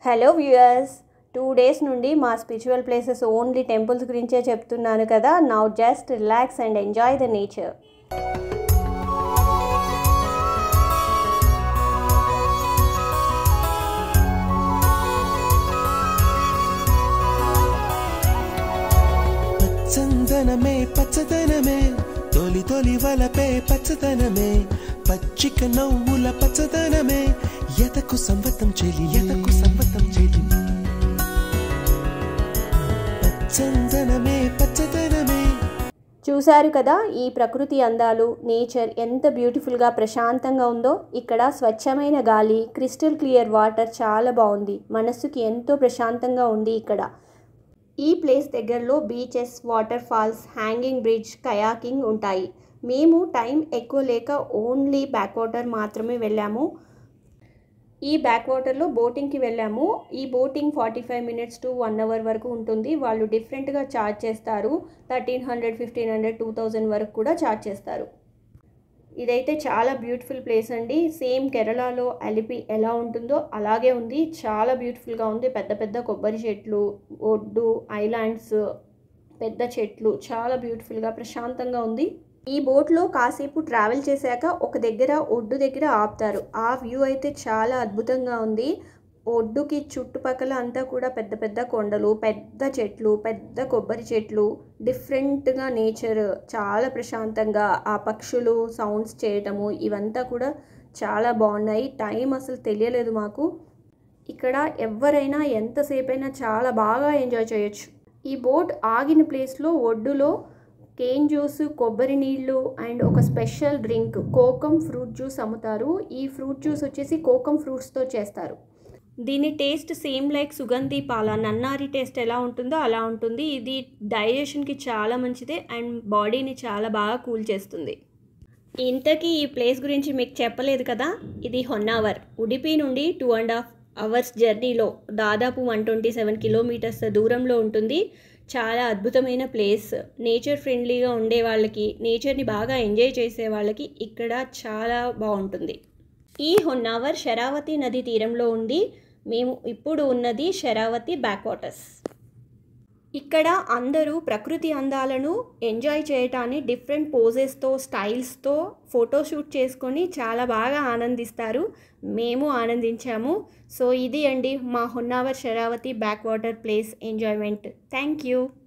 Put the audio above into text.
hello viewers two days నుండి మా spiritual places only temples గురించే చెప్తున్నాను కదా now just relax and enjoy the nature పచ్చందనమే పచ్చదనమే తొలి తొలి వలపే పచ్చదనమే పచ్చిక నవ్వుల పచ్చదనమే ఎతకు సంవతం చెలి ఎతకు సంవతం చెలి పచ్చందనమే పచ్చదనమే చూశారు కదా ఈ ప్రకృతి అందాలు నేచర్ ఎంత బ్యూటిఫుల్గా ప్రశాంతంగా ఉందో ఇక్కడ స్వచ్ఛమైన గాలి క్రిస్టల్ క్లియర్ వాటర్ చాలా బాగుంది మనస్సుకి ఎంతో ప్రశాంతంగా ఉంది ఇక్కడ ఈ ప్లేస్ దగ్గరలో beaches waterfalls hanging bridge kayaking ఉంటాయి మేము టైం ఎక్కువ లేక ఓన్లీ బ్యాక్ వాటర్ మాత్రమే వెళ్ళాము ఈ బ్యాక్ వాటర్లో బోటింగ్కి వెళ్ళాము ఈ boating forty five minutes to one hour వరకు ఉంటుంది వాళ్ళు డిఫరెంట్గా ఛార్జ్ చేస్తారు thirteen hundred fifteen hundred two thousand వరకు కూడా ఛార్జ్ చేస్తారు ఇదైతే చాలా బ్యూటిఫుల్ ప్లేస్ అండి సేమ్ కేరళలో అలిపి ఎలా ఉంటుందో అలాగే ఉంది చాలా బ్యూటిఫుల్గా ఉంది పెద్ద పెద్ద కొబ్బరి చెట్లు ఒడ్డు ఐలాండ్స్ పెద్ద చెట్లు చాలా బ్యూటిఫుల్గా ప్రశాంతంగా ఉంది ఈ బోట్లో కాసేపు ట్రావెల్ చేశాక ఒక దగ్గర ఒడ్డు దగ్గర ఆపుతారు ఆ వ్యూ అయితే చాలా అద్భుతంగా ఉంది ఒడ్డుకి చుట్టుపక్కల అంతా కూడా పెద్ద పెద్ద కొండలు పెద్ద చెట్లు పెద్ద కొబ్బరి చెట్లు డిఫరెంట్గా నేచర్ చాలా ప్రశాంతంగా ఆ పక్షులు సౌండ్స్ చేయటము ఇవంతా కూడా చాలా బాగున్నాయి టైం అసలు తెలియలేదు మాకు ఇక్కడ ఎవరైనా ఎంతసేపైనా చాలా బాగా ఎంజాయ్ చేయొచ్చు ఈ బోట్ ఆగిన ప్లేస్లో ఒడ్డులో కేన్ జ్యూస్ కొబ్బరి నీళ్ళు అండ్ ఒక special drink kokum fruit juice అమ్ముతారు ఈ ఫ్రూట్ జ్యూస్ వచ్చేసి కోకం ఫ్రూట్స్తో చేస్తారు దీని టేస్ట్ సేమ్ లైక్ సుగంధి పాల నన్నారి టేస్ట్ ఎలా ఉంటుందో అలా ఉంటుంది ఇది డైజెషన్కి చాలా మంచిదే అండ్ బాడీని చాలా బాగా కూల్ చేస్తుంది ఇంతకీ ఈ ప్లేస్ గురించి మీకు చెప్పలేదు కదా ఇది హొన్నావర్ ఉడిపి నుండి టూ అండ్ హాఫ్ అవర్స్ జర్నీలో దాదాపు వన్ ట్వంటీ సెవెన్ కిలోమీటర్స్ దూరంలో ఉంటుంది చాలా అద్భుతమైన ప్లేస్ నేచర్ ఫ్రెండ్లీగా ఉండే వాళ్ళకి నేచర్ని బాగా ఎంజాయ్ చేసే వాళ్ళకి ఇక్కడ చాలా బాగుంటుంది ఈ హొన్నావర్ శరావతి నది తీరంలో ఉంది మేము ఇప్పుడు ఉన్నది శరావతి బ్యాక్ వాటర్స్ ఇక్కడ అందరూ ప్రకృతి అందాలను ఎంజాయ్ చేయటాన్ని డిఫరెంట్ పోజెస్తో స్టైల్స్తో ఫోటోషూట్ చేసుకొని చాలా బాగా ఆనందిస్తారు మేము ఆనందించాము సో ఇది అండి మా Honnavar Sharavathi backwater place enjoyment thank you